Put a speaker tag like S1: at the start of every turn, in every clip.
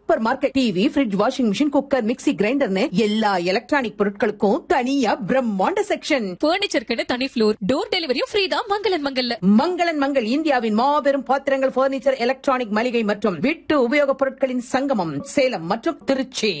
S1: super supermarket TV fridge washing machine cooker mixie கிரைண்டர்னு எல்லா electronic பொருட்களுக்கும் தனியா பிரம்மாண்ட செக்ஷன்
S2: பர்னிச்சருக்குன்னு தனி ஃப்ளோர் டோர் டெலிவரியும் ஃப்ரீ தான் மங்களன் மங்கல்ல
S1: மங்களன் மங்கள் இந்தியாவின் மாபெரும் பாத்திரங்கள் பர்னிச்சர் எலக்ட்ரானிக் மளிகை மற்றும் வீட்டு உபயோகப் பொருட்களின் சங்கமம் சேலம் மற்றும் திருச்சி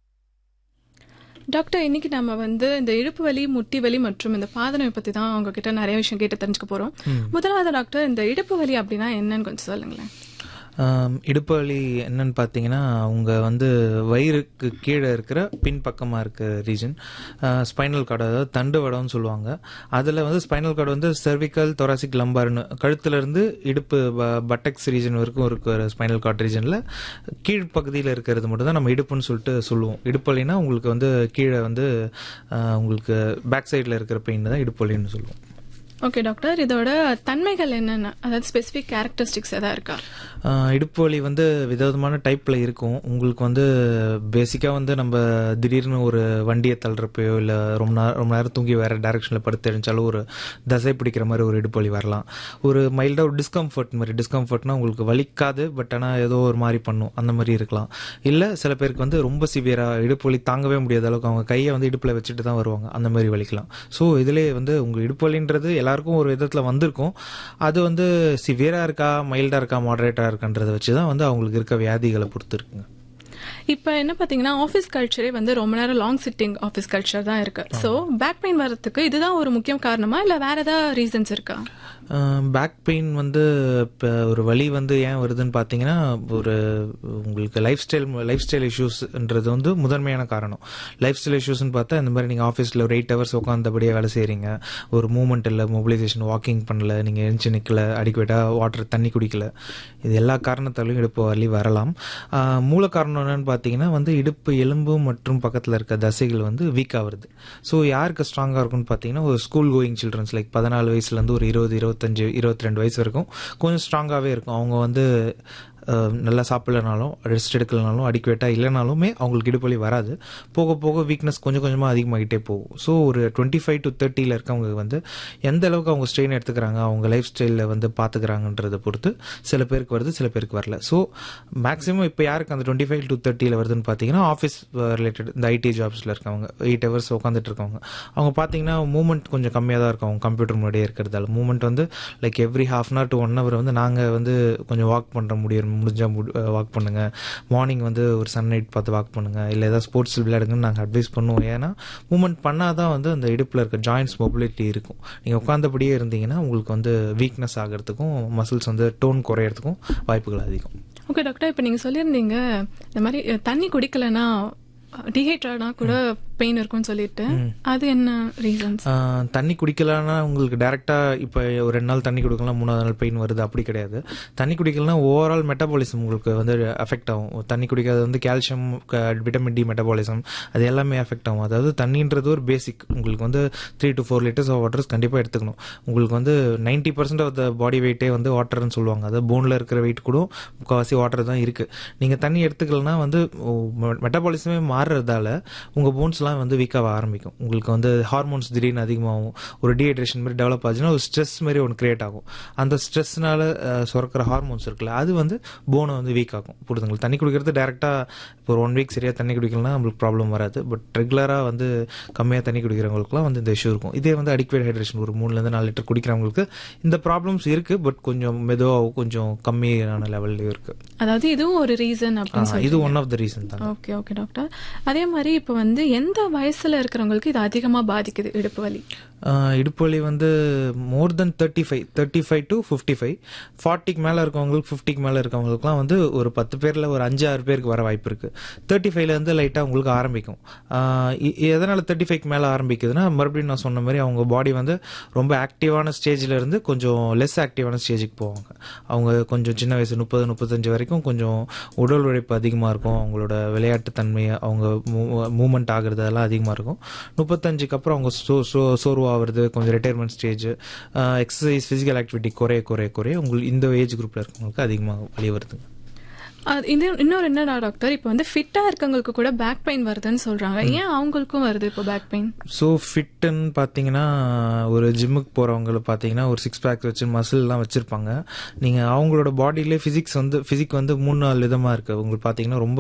S3: டாக்டர் இன்னைக்கு நம்ம வந்து இந்த இடுப்பு வலி முட்டி வலி மற்றும் இந்த பாதநோய் பத்தி தான் உங்ககிட்ட நிறைய விஷயம் கேட்டு தெரிஞ்சுக்க போறோம் முதலாவது டாக்டர் இந்த இடுப்பு வலி அப்படின்னா என்னன்னு கொஞ்சம் சொல்லுங்களேன்
S4: ஆம், இடுப்பு வலி என்னன்னு பார்த்தீங்கன்னா அவங்க வந்து வயிறுக்கு கீழே இருக்கிற பின்பக்கமாக இருக்கிற ரீஜன் ஸ்பைனல் கார்டு அதாவது தண்டுவடம்னு சொல்லுவாங்க அதில் வந்து ஸ்பைனல் கார்டு வந்து செர்விக்கல் தொராசிக் லம்பார்னு கழுத்துலேருந்து இடுப்பு பட்டக்ஸ் ரீஜன் வரைக்கும் இருக்கிற ஸ்பைனல் கார்டு ரீஜனில் கீழ்ப்பகுதியில் இருக்கிறது மட்டும் தான் நம்ம இடுப்புன்னு சொல்லிட்டு சொல்லுவோம் இடுப்பு வலினா உங்களுக்கு வந்து கீழே வந்து ஆ, உங்களுக்கு பேக் சைடில் இருக்கிற பெயின் தான் இடுப்பு வலின்னு சொல்லுவோம்
S3: ஓகே டாக்டர் இதோட தன்மைகள் என்னென்ன அதாவது ஸ்பெசிபிக் கேரக்டரிஸ்டிக்ஸ் எதாவது இருக்கா
S4: ஆஹ் இடுப்பு வலி வந்து விதவிதமான டைப்பில் இருக்கும் உங்களுக்கு வந்து பேசிக்காக வந்து நம்ம திடீர்னு ஒரு வண்டியை தள்ளுறப்பையோ இல்லை ரொம்ப நேரம் ரொம்ப நேரம் தூங்கி வேறு டைரெக்ஷனில் படுத்து தெரிஞ்சாலும் ஒரு தசை பிடிக்கிற மாதிரி ஒரு இடுப்பு வலி வரலாம் ஒரு மைல்டாக ஒரு டிஸ்கம்ஃபர்ட் மாதிரி டிஸ்கம்ஃபர்ட்னா உங்களுக்கு வலிக்காது பட் ஆனால் ஏதோ ஒரு மாதிரி பண்ணும் அந்த மாதிரி இருக்கலாம் இல்லை சில பேருக்கு வந்து ரொம்ப சிவியராக இடுப்பு வலி தாங்கவே முடியாத அளவுக்கு அவங்க கையை வந்து இடுப்பில் வச்சுட்டு தான் வருவாங்க அந்த மாதிரி வலிக்கலாம் ஸோ இதிலே வந்து உங்கள் இடுப்பு வலின்றது எல்லாருக்கும் ஒரு விதத்தில் வந்திருக்கும் அது வந்து சிவியராக இருக்கா மைல்டாக இருக்கா மாடரேட்டாக இருக்கான்றதை வச்சு தான் வந்து அவங்களுக்கு இருக்க வியாதிகளை பொறுத்து இருக்குங்க
S3: இப்போ என்ன பார்த்தீங்கன்னா ஆஃபீஸ் கல்ச்சரே வந்து ரொம்ப நேரம் லாங் சிட்டிங் ஆஃபீஸ் கல்ச்சர் தான் இருக்கு ஸோ பேக் பெயின் வர்றதுக்கு இதுதான் ஒரு முக்கிய காரணமா இல்லை வேற ஏதாவது ரீசன்ஸ் இருக்கா
S4: பேக் பெயின் வந்து இப்போ ஒரு வலி வந்து ஏன் வருதுன்னு பார்த்தீங்கன்னா ஒரு உங்களுக்கு லைஃப் ஸ்டைல் லைஃப் ஸ்டைல் இஷ்யூஸ்ன்றது வந்து முதன்மையான காரணம் லைஃப் ஸ்டைல் இஷ்யூஸ்னு பார்த்தா இந்த மாதிரி நீங்கள் ஆஃபீஸில் ஒரு எயிட் ஹவர்ஸ் உட்காந்தபடியே வேலை செய்கிறீங்க ஒரு மூவ்மெண்ட் இல்லை மொபிலைசேஷன் வாக்கிங் பண்ணல நீங்கள் எழுந்து நிற்கல அடிக்குவேட்டாக வாட்டர் தண்ணி குடிக்கல இது எல்லா காரணத்தாலும் இடுப்பு வலி வரலாம் ஆஹ் மூல காரணம் என்னன்னு பார்த்தீங்கன்னா வந்து இடுப்பு எலும்பு மற்றும் பக்கத்தில் இருக்க தசைகள் வந்து வீக் ஆகுறது ஸோ யாருக்கு ஸ்ட்ராங்காக இருக்கும்னு பார்த்தீங்கன்னா ஒரு ஸ்கூல் கோயிங் சில்ட்ரன்ஸ் லைக் பதினாலு வயசுலேருந்து ஒரு இருபது இருபத்தஞ்சு இருபத்தி ரெண்டு வயசு வரைக்கும் கொஞ்சம் ஸ்ட்ராங்காகவே இருக்கும் அவங்க வந்து அஹ், நல்லா சாப்பிடலனாலும் ரெஸ்ட் எடுக்கலனாலும் அடிக்குவேட்டாக இல்லைனாலுமே அவங்களுக்கு இடுப்பலி வராது போக போக வீக்னஸ் கொஞ்சம் கொஞ்சமாக அதிகமாகிட்டே போகும் ஸோ ஒரு டுவெண்ட்டி ஃபைவ் டு தேர்ட்டியில் இருக்கவங்க வந்து எந்த அளவுக்கு அவங்க ஸ்ட்ரெயின் எடுத்துக்கிறாங்க அவங்க லைஃப் ஸ்டைலில் வந்து பார்த்துக்கிறாங்கன்றதை பொறுத்து சில பேருக்கு வருது சில பேருக்கு வரல ஸோ மேக்ஸிமம் இப்போ யாருக்கு அந்த டுவெண்ட்டி ஃபைவ் டு தேர்ட்டியில் வருதுன்னு பார்த்தீங்கன்னா ஆஃபீஸ் ரிலேட்டட் இந்த ஐடி ஜாப்ஸில் இருக்கவங்க எயிட் ஹவர்ஸ் உட்காந்துட்டு இருக்கவங்க அவங்க பார்த்தீங்கன்னா மூவ்மெண்ட் கொஞ்சம் கம்மியாக தான் இருக்கும் அவங்க கம்ப்யூட்டர் முன்னாடியே இருக்கிறதால மூவ்மெண்ட் வந்து like every half an hour to one hour வந்து நாங்கள் வந்து கொஞ்சம் வாக் பண்ணுற முடியும் முடிஞ்சால் வாக் பண்ணுங்க மார்னிங் வந்து ஒரு சன்லைட் பார்த்து வாக் பண்ணுங்க இல்லை ஏதாவது ஸ்போர்ட்ஸ் விளையாடுங்கன்னு நாங்கள் அட்வைஸ் பண்ணுவோம் ஏன்னா மூவ்மெண்ட் பண்ணால் தான் வந்து அந்த இடுப்பில் இருக்க ஜாயின்ஸ் மொபிலிட்டி இருக்கும் நீங்கள் உட்காந்தபடியே இருந்தீங்கன்னா உங்களுக்கு வந்து வீக்னஸ் ஆகிறதுக்கும் மசில்ஸ் வந்து டோன் குறையறதுக்கும் வாய்ப்புகள் அதிகம்
S3: ஓகே டாக்டர் இப்போ நீங்கள் சொல்லியிருந்தீங்க இந்த மாதிரி அஹ், தண்ணி குடிக்கலைன்னா டீஹைட்ரேட்னா கூட பெயின் இருக்கும்னு சொல்லிட்டு அது என்ன ரீசன்ஸ்
S4: ஆஹ் தண்ணி குடிக்கலன்னா உங்களுக்கு டேரெக்டாக இப்போ ஒரு ரெண்டு நாள் தண்ணி குடிக்கலாம் மூணாவது நாள் பெயின் வருது அப்படி கிடையாது தண்ணி குடிக்கலனா ஓவரால் மெட்டபாலிசம் உங்களுக்கு வந்து அஃபெக்ட் ஆகும் தண்ணி குடிக்காது வந்து கால்சியம் விட்டமின் டி மெட்டபாலிசம் அது எல்லாமே அஃபெக்ட் ஆகும் அதாவது தண்ணின்றது ஒரு பேசிக் உங்களுக்கு வந்து three to four litres of waters கண்டிப்பாக எடுத்துக்கணும் உங்களுக்கு வந்து ninety percent of the body வெயிட்டே வந்து வாட்டர்னு சொல்லுவாங்க அதாவது போனில் இருக்கிற வெயிட் கூட முக்கால்வாசி வாட்டர் தான் இருக்குது நீங்கள் தண்ணி எடுத்துக்கலனா வந்து மெட்டபாலிசமே மாறுறதால உங்கள் போன்ஸ்லாம் வந்து வீக்காக ஆரம்பிக்கும் உங்களுக்கு வந்து ஹார்மோன்ஸ் திடீர்னு அதிகமாகும் ஒரு டீஹைட்ரேஷன் மாதிரி டெவலப் ஆச்சுன்னா ஒரு ஸ்ட்ரெஸ் மாதிரி ஒன்று கிரியேட் ஆகும் அந்த ஸ்ட்ரெஸ்னால சுரக்கிற ஹார்மோன்ஸ் இருக்குல்ல அது வந்து போனை வந்து வீக் ஆகும் புரிதுங்களா தண்ணி குடிக்கிறது டேரெக்டாக இப்போ ஒரு ஒன் வீக் சரியாக தண்ணி குடிக்கலனா நம்மளுக்கு ப்ராப்ளம் வராது பட் ரெகுலராக வந்து கம்மியாக தண்ணி குடிக்கிறவங்களுக்குலாம் வந்து இந்த இஷ்யூ இருக்கும் இதே வந்து அடிக்வேட் ஹைட்ரேஷன் ஒரு மூணுலேருந்து நாலு லிட்டர் குடிக்கிறவங்களுக்கு இந்த ப்ராப்ளம்ஸ் இருக்குது பட் கொஞ்சம் மெதுவாகவும் கொஞ்சம் கம்மியான லெவல்லையும் இருக்குது
S3: அதாவது இதுவும் ஒரு ரீசன் அப்படின்னு சொல்லி
S4: இது ஒன் ஆஃப் த ரீசன் தான்
S3: ஓகே ஓகே டாக்டர் அதே மாதிரி இப்போ வந்து எந்த வயசுல இருக்கிறவங்களுக்கு இது அதிகமா பாதிக்குது இடுப்பு வலி
S4: ஆஹ் இடுப்பு வலி வந்து more than thirty five thirty five to fifty five ஃபார்ட்டிக்கு மேலே இருக்கவங்களுக்கு ஃபிஃப்டிக்கு மேலே இருக்கவங்களுக்குலாம் வந்து ஒரு பத்து பேரில் ஒரு அஞ்சு ஆறு பேருக்கு வர வாய்ப்பு இருக்குது தேர்ட்டி ஃபைவ்லேருந்து லைட்டாக உங்களுக்கு ஆரம்பிக்கும் ஆஹ் இ- எதனால் தேர்ட்டி ஃபைவ்க்கு மேலே ஆரம்பிக்குதுன்னா மறுபடியும் நான் சொன்ன மாதிரி அவங்க பாடி வந்து ரொம்ப ஆக்டிவான ஸ்டேஜில் இருந்து கொஞ்சம் லெஸ் ஆக்டிவான ஸ்டேஜுக்கு போவாங்க அவங்க கொஞ்சம் சின்ன வயசு முப்பது முப்பத்தஞ்சு வரைக்கும் கொஞ்சம் உடல் உழைப்பு அதிகமாக இருக்கும் அவங்களோட விளையாட்டு தன்மை அவங்க மூமெண்ட் ஆகுறது அதெல்லாம் அதிகமாக இருக்கும் முப்பத்தஞ்சுக்கு அப்புறம் அவங்க சோ சோ சோர்வாகிறது கொஞ்சம் retirement stage exercise physical activity குறைய குறைய குறைய உங்களுக்கு இந்த ஏஜ் குரூப்பில் இருக்கவங்களுக்கு அதிகமாக வழி வருதுங்க
S3: அது இது இன்னொரு என்னடா டாக்டர் இப்போ வந்து ஃபிட்டா இருக்கவங்களுக்கு கூட பேக் பெயின் வருதுன்னு சொல்றாங்க ஏன் அவங்களுக்கும் வருது இப்போ பேக் பெயின்
S4: ஸோ ஃபிட்டுன்னு பார்த்தீங்கன்னா ஒரு ஜிம்முக்கு போகிறவங்கள பார்த்தீங்கன்னா ஒரு சிக்ஸ் பேக் வச்சு மசில்லாம் வச்சுருப்பாங்க நீங்கள் அவங்களோட பாடியிலே ஃபிசிக்ஸ் வந்து ஃபிசிக் வந்து மூணு நாலு விதமாக இருக்குது உங்களுக்கு பார்த்தீங்கன்னா ரொம்ப